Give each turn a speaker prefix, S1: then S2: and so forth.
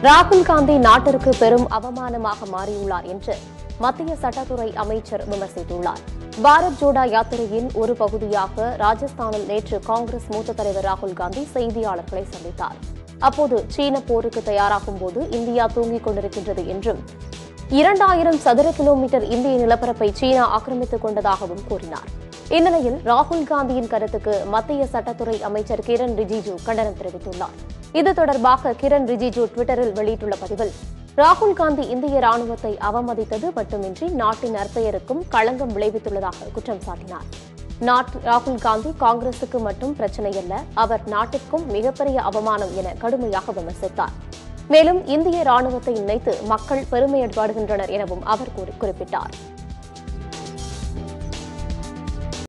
S1: ராகுல் காந்தி நாட்டிற்கு பெரும் அவமானமாக மாறியுள்ளார் என்று மத்திய சட்டத்துறை அமைச்சர் விமர்சித்துள்ளார் பாரத் ஜோடா யாத்திரையின் ஒரு பகுதியாக ராஜஸ்தானில் நேற்று காங்கிரஸ் மூத்த தலைவர் ராகுல் காந்தி செய்தியாளர்களை சந்தித்தார் அப்போது சீன போருக்கு தயாராகும் போது இந்தியா தூங்கிக் கொண்டிருக்கின்றது என்றும் இரண்டாயிரம் சதுர கிலோமீட்டர் இந்திய நிலப்பரப்பை சீனா ஆக்கிரமித்துக் கொண்டதாகவும் கூறினார் இந்நிலையில் ராகுல் காந்தியின் கருத்துக்கு மத்திய சட்டத்துறை அமைச்சர் கிரண் ரிஜிஜு கண்டனம் தெரிவித்துள்ளார் இது தொடர்பாக கிரண் ரிஜிஜு டுவிட்டரில் வெளியிட்டுள்ள பதிவில் ராகுல் காந்தி இந்திய ராணுவத்தை அவமதித்தது மட்டுமின்றி நாட்டின் நற்பெயருக்கும் களங்கம் விளைவித்துள்ளதாக குற்றம் சாட்டினார் நாட் ராகுல் காந்தி காங்கிரசுக்கு மட்டும் பிரச்சனையல்ல அவர் நாட்டிற்கும் மிகப்பெரிய அவமானம் என கடுமையாக விமர்சித்தார் மேலும் இந்திய ராணுவத்தை நினைத்து மக்கள் பெருமையப்படுகின்றனர் எனவும் அவர் கூறி- குறிப்பிட்டார்